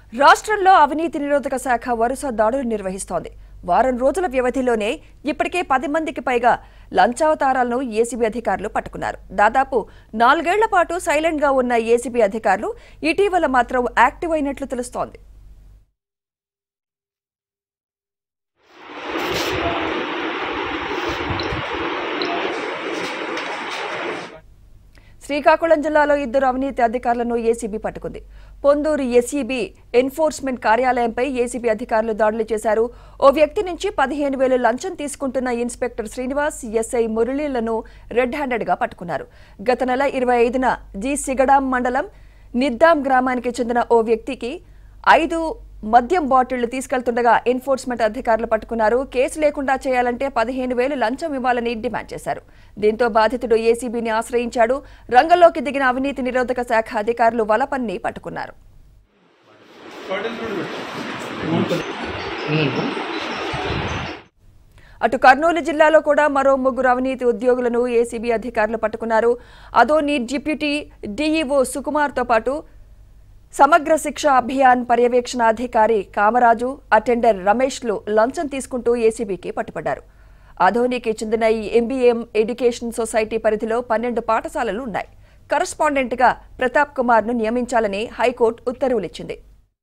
రాష్ట్రంలో అవినీతి నిరోధక శాఖ వరుస దాడులు నిర్వహిస్తోంది వారం రోజుల వ్యవధిలోనే ఇప్పటికే పది మందికి పైగా లంచావతారాలను ఏసీబీ అధికారులు పట్టుకున్నారు దాదాపు నాలుగేళ్ల పాటు సైలెంట్ గా ఉన్న ఏసీబీ అధికారులు ఇటీవల మాత్రం యాక్టివ్ అయినట్లు తెలుస్తోంది శ్రీకాకుళం జిల్లాలో ఇద్దరు అవినీతి అధికారులను ఏసీబీ పట్టుకుంది పొందూరు ఎస్ఈబీ ఎన్ఫోర్స్మెంట్ కార్యాలయంపై ఏసీబీ అధికారులు దాడులు చేశారు ఓ వ్యక్తి నుంచి పదిహేను వేలు లంచం తీసుకుంటున్న ఇన్స్పెక్టర్ శ్రీనివాస్ ఎస్ఐ మురళీలను రెడ్ హ్యాండెడ్ గా పట్టుకున్నారు గత నెల ఇరవై ఐదున జి సిగడాం మండలం నిద్దాం గ్రామానికి చెందిన ఓ వ్యక్తికి ఐదు మద్యం బాటిళ్లు తీసుకెళ్తుండగా ఎన్ఫోర్స్మెంట్ అధికారులు పట్టుకున్నారు కేసు లేకుండా చేయాలంటే పదిహేను వేలు లంచం ఇవ్వాలని డిమాండ్ చేశారు దీంతో బాధితుడు ఏసీబీని ఆశ్రయించాడు రంగంలోకి దిగిన అవినీతి నిరోధక శాఖ అధికారులు వలపన్ని పట్టుకున్నారు అటు కర్నూలు జిల్లాలో కూడా మరో ముగ్గురు అవినీతి ఉద్యోగులను ఏసీబీ అధికారులు పట్టుకున్నారు అదోని డిప్యూటీ డీఈఓ సుకుమార్తో పాటు సమగ్ర శిక్ష అభియాన్ పర్యవేక్షణ అధికారి కామరాజు అటెండర్ రమేష్లు లంచం తీసుకుంటూ ఏసీబీకి పట్టుబడ్డారు అధోనికి చెందిన ఈ ఎంబీఎం ఎడ్యుకేషన్ సొసైటీ పరిధిలో పన్నెండు పాఠశాలలు ఉన్నాయి కరస్పాండెంట్గా ప్రతాప్ కుమార్ను నియమించాలని హైకోర్టు ఉత్తర్వులిచ్చింది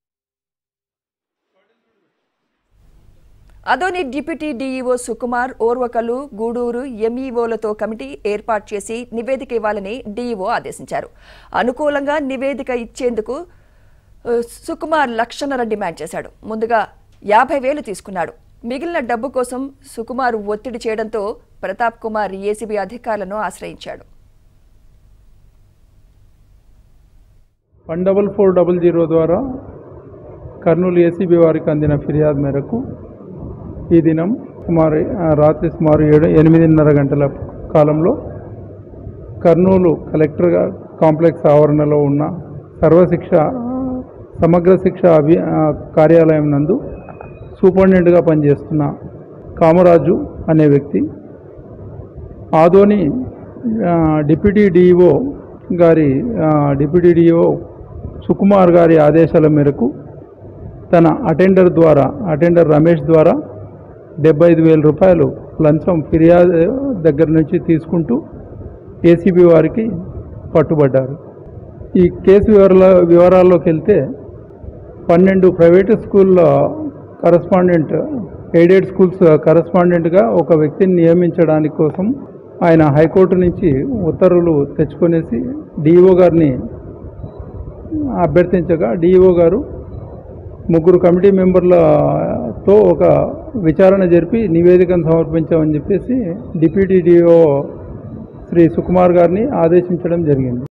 అదోని డిప్యూటీ డీఈఓ సుకుమార్ ఓర్వకలు గూడూరు ఎంఈఓలతో కమిటీ ఏర్పాటు చేసి నివేదిక ఇవ్వాలని డీఈఓ ఆదేశించారు అనుకూలంగా నివేదిక ఇచ్చేందుకు ఆ, సుకుమార్ లక్షన్నర డిమాండ్ చేశాడు ముందుగా యాభై వేలు తీసుకున్నాడు మిగిలిన డబ్బు కోసం సుకుమార్ ఒత్తిడి చేయడంతో ప్రతాప్ కుమార్ ఏసీబీ అధికారులను ఆశ్రయించాడు one double four double zero ద్వారా కర్నూలు ఏసీబీ వారికి అందిన ఫిర్యాదు మేరకు ఈ దినం సుమారు ఆ, రాత్రి సుమారు ఏడు ఎనిమిదిన్నర గంటల కాలంలో కర్నూలు కలెక్టర్ గా- కాంప్లెక్స్ ఆవరణలో ఉన్న సర్వశిక్ష సమగ్ర శిక్ష అభి ఆ, కార్యాలయం నందు సూపరింటెండెంట్గా పనిచేస్తున్న కామరాజు అనే వ్యక్తి ఆదోని ఆ, డిప్యూటీ డిఈఓ గారి ఆ, డిప్యూటీ డిఈఓ సుకుమార్ గారి ఆదేశాల మేరకు తన అటెండర్ ద్వారా అటెండర్ రమేష్ ద్వారా డెబ్బై ఐదు వేల రూపాయలు లంచం ఫిర్యాదు దగ్గర నుంచి తీసుకుంటూ ఏసీబీ వారికి పట్టుబడ్డారు ఈ కేసు వివరాల వివరాల్లోకి వెళ్తే పన్నెండు ప్రైవేటు స్కూళ్ళ కరస్పాండెంట్ ఎయిడెడ్ స్కూల్స్ కరస్పాండెంట్గా ఒక వ్యక్తిని నియమించడానికి కోసం ఆయన హైకోర్టు నుంచి ఉత్తర్వులు తెచ్చుకొనేసి డిఈఓ గారిని అభ్యర్థించగా డిఈఓ గారు ముగ్గురు కమిటీ మెంబర్లతో ఒక విచారణ జరిపి నివేదికను సమర్పించామని చెప్పేసి డిప్యూటీ డిఓ శ్రీ సుకుమార్ గారిని ఆదేశించడం జరిగింది